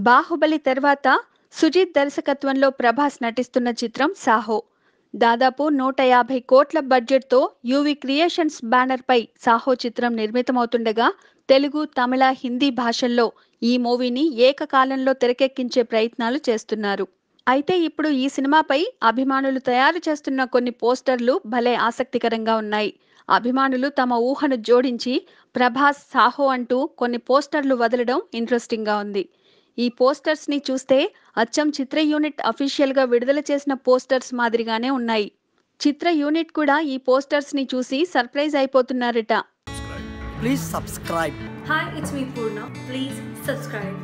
బాహుబలి తర్వాత సుజిత్ దర్శకత్వంలో ప్రభాస్ నటిస్తున్న చిత్రం సాహో దాదాపు నూట యాభై కోట్ల బడ్జెట్తో యూవి క్రియేషన్స్ బ్యానర్పై సాహో చిత్రం నిర్మితమవుతుండగా తెలుగు తమిళ హిందీ భాషల్లో ఈ మూవీని ఏకకాలంలో తెరకెక్కించే ప్రయత్నాలు చేస్తున్నారు అయితే ఇప్పుడు ఈ సినిమాపై అభిమానులు తయారు చేస్తున్న కొన్ని పోస్టర్లు భలే ఆసక్తికరంగా ఉన్నాయి అభిమానులు తమ ఊహను జోడించి ప్రభాస్ సాహో అంటూ కొన్ని పోస్టర్లు వదలడం ఇంట్రెస్టింగ్ గా ఉంది ఈ పోస్టర్స్ ని చూస్తే అచ్చం చిత్ర యూనిట్ అఫీషియల్ గా విడుదల చేసిన పోస్టర్స్ మాదిరిగానే ఉన్నాయి చిత్ర యూనిట్ కూడా ఈ పోస్టర్స్ ని చూసి సర్ప్రైజ్ అయిపోతున్నారట Please subscribe. Hi, it's me Purna. Please subscribe.